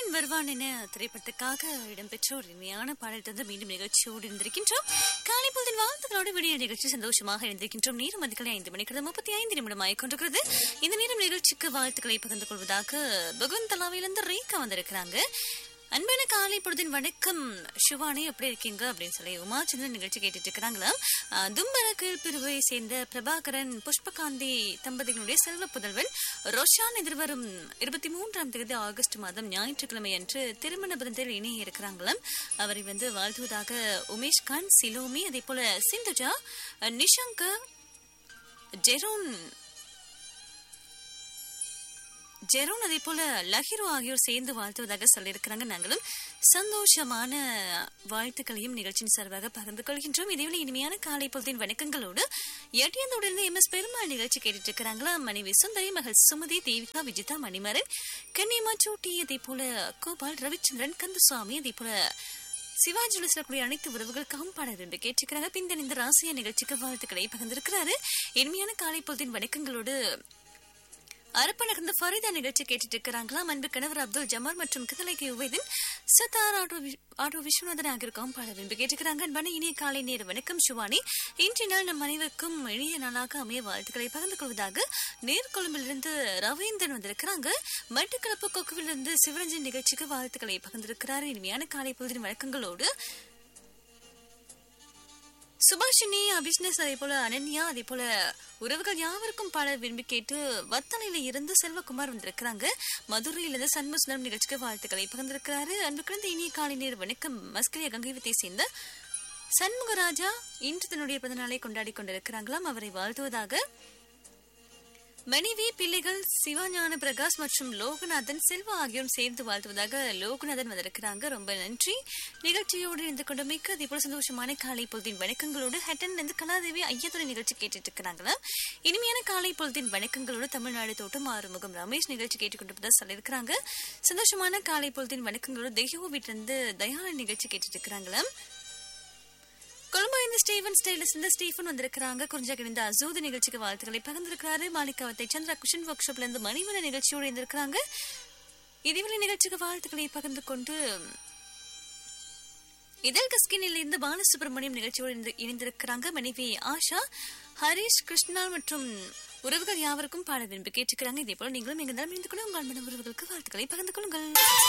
அவன் வருவான் என திரைப்படத்துக்காக இடம்பெற்ற ஒரு இனிமையான பாடல் தந்து மீண்டும் நிகழ்ச்சியோடு இருந்திருக்கின்றோம் காலை பொழுதின் வாழ்த்துக்களோடு விடிய நிகழ்ச்சி சந்தோஷமாக இருந்திருக்கின்றோம் நேரம் அதிகாலை ஐந்து மணிக்கு முப்பத்தி ஐந்து நிமிடம் ஆகிக்கொண்டிருக்கிறது இந்த நேரம் நிகழ்ச்சிக்கு வாழ்த்துக்களை பகிர்ந்து கொள்வதாக பகவந்த் தலாவிலிருந்து ரேகா வந்திருக்கிறாங்க அன்பான காலை பொழுதின் வணக்கம் சிவானி எப்படி இருக்கீங்க அப்படின்னு சொல்லி உமாச்சந்திரன் நிகழ்ச்சி கேட்டுட்டு இருக்கிறாங்களா தும்பரக்கீழ் பிரிவை சேர்ந்த பிரபாகரன் புஷ்பகாந்தி தம்பதிகளுடைய செல்வ புதல்வன் ரோஷான் எதிர்வரும் இருபத்தி மூன்றாம் தேதி ஆகஸ்ட் மாதம் ஞாயிற்றுக்கிழமை அன்று திருமண பந்தத்தில் இணைய இருக்கிறாங்களாம் அவரை வந்து வாழ்த்துவதாக உமேஷ் கான் சிலோமி அதே போல சிந்துஜா நிஷாங்க ஜெரோன் ஜெரோன் அதே போல லஹிரு ஆகியோர் சேர்ந்து வாழ்த்துவதாக சொல்லியிருக்கிறாங்க நாங்களும் சந்தோஷமான வாழ்த்துக்களையும் நிகழ்ச்சியின் சார்பாக பகிர்ந்து கொள்கின்றோம் இதேவேளை இனிமையான காலை பொழுதின் வணக்கங்களோடு எட்டியந்தோடு எம் எஸ் பெருமாள் நிகழ்ச்சி கேட்டுட்டு இருக்கிறாங்களா மனைவி சுந்தரி மகள் சுமதி தேவிகா விஜிதா மணிமரன் கன்னிமா சூட்டி அதே போல கோபால் ரவிச்சந்திரன் கந்தசுவாமி அதே போல சிவாஜி சொல்லக்கூடிய அனைத்து உறவுகளுக்காகவும் பாடல் என்று கேட்டிருக்கிறாங்க பின்தன் இந்த ராசியா நிகழ்ச்சிக்கு வாழ்த்துக்களை பகிர்ந்திருக்கிறாரு இனிமையான காலை பொழுதின் வணக்கங்களோடு அரப்பநகர்ந்த ஃபரிதா நிகழ்ச்சி கேட்டுட்டு இருக்கிறாங்களாம் அன்பு கணவர் அப்துல் ஜமார் மற்றும் கிதலைக்கு உவைதின் சத்தார் ஆட்டோ ஆட்டோ விஸ்வநாதன் ஆகியோருக்கும் பாட விரும்பி கேட்டுக்கிறாங்க அன்பான இனிய காலை நேர வணக்கம் சிவானி இன்றைய நாள் நம் அனைவருக்கும் இனிய நாளாக அமைய வாழ்த்துக்களை பகிர்ந்து கொள்வதாக நேர்கொழும்பிலிருந்து ரவீந்திரன் வந்திருக்கிறாங்க மட்டுக்களப்பு கொக்குவிலிருந்து சிவரஞ்சன் நிகழ்ச்சிக்கு வாழ்த்துக்களை பகிர்ந்திருக்கிறார் இனிமையான காலை பொழுதின் வழக்கங்களோடு சுபாஷினி அபிஷ்னஸ் அதே போல அனன்யா அதே போல உறவுகள் யாவருக்கும் பாடல் விரும்பி கேட்டு வத்தலையில இருந்து செல்வகுமார் வந்திருக்கிறாங்க மதுரையிலிருந்து சண்முசுந்தரம் நிகழ்ச்சிக்கு வாழ்த்துக்களை பகிர்ந்திருக்கிறாரு அன்பு கிடந்த இனிய காலை நேர வணக்கம் மஸ்கலிய கங்கைவத்தை சேர்ந்த சண்முகராஜா இன்று தன்னுடைய பிறந்தநாளை கொண்டாடி கொண்டிருக்கிறாங்களாம் அவரை வாழ்த்துவதாக மனைவி பிள்ளைகள் சிவஞான பிரகாஷ் மற்றும் லோகநாதன் செல்வா ஆகியோரும் சேர்ந்து வாழ்த்துவதாக லோகநாதன் வந்திருக்கிறாங்க ரொம்ப நன்றி நிகழ்ச்சியோடு இருந்து கொண்டு மிக்க அதே போல சந்தோஷமான காலை பொழுதின் வணக்கங்களோடு ஹட்டன் இருந்து கலாதேவி ஐயத்துறை நிகழ்ச்சி கேட்டுட்டு இருக்கிறாங்களா இனிமையான காலை பொழுதின் வணக்கங்களோடு தமிழ்நாடு தோட்டம் ஆறுமுகம் ரமேஷ் நிகழ்ச்சி கேட்டுக்கொண்டு சொல்லியிருக்கிறாங்க சந்தோஷமான காலை பொழுதின் வணக்கங்களோடு தெய்வ வீட்டிலிருந்து தயாளன் நிகழ்ச்சி கேட்டுட்டு இருக்கிறாங்களா கொழும்பு இந்த ஸ்டீவன் ஸ்டைலிஸ் இந்த ஸ்டீஃபன் வந்திருக்கிறாங்க குறிஞ்சா கிடந்த அசூது நிகழ்ச்சிக்கு வாழ்த்துக்களை பகிர்ந்திருக்கிறாரு மாலிகாவத்தை சந்திரா குஷன் ஒர்க் ஷாப்ல இருந்து மணிவன நிகழ்ச்சியோடு இருந்திருக்கிறாங்க இதுவரை நிகழ்ச்சிக்கு வாழ்த்துக்களை பகிர்ந்து கொண்டு இதழ் கஸ்கினில் இருந்து பாலசுப்ரமணியம் நிகழ்ச்சியோடு இணைந்து- இணைந்திருக்கிறாங்க மனைவி ஆஷா ஹரிஷ் கிருஷ்ணா மற்றும் உறவுகள் யாவருக்கும் பாட விரும்பி கேட்டுக்கிறாங்க இதே போல நீங்களும் எங்க இருந்து கொண்டு உங்கள் மன உறவுகளுக்கு வாழ்த்துக்களை பகிர்ந்து கொள்ளுங்கள்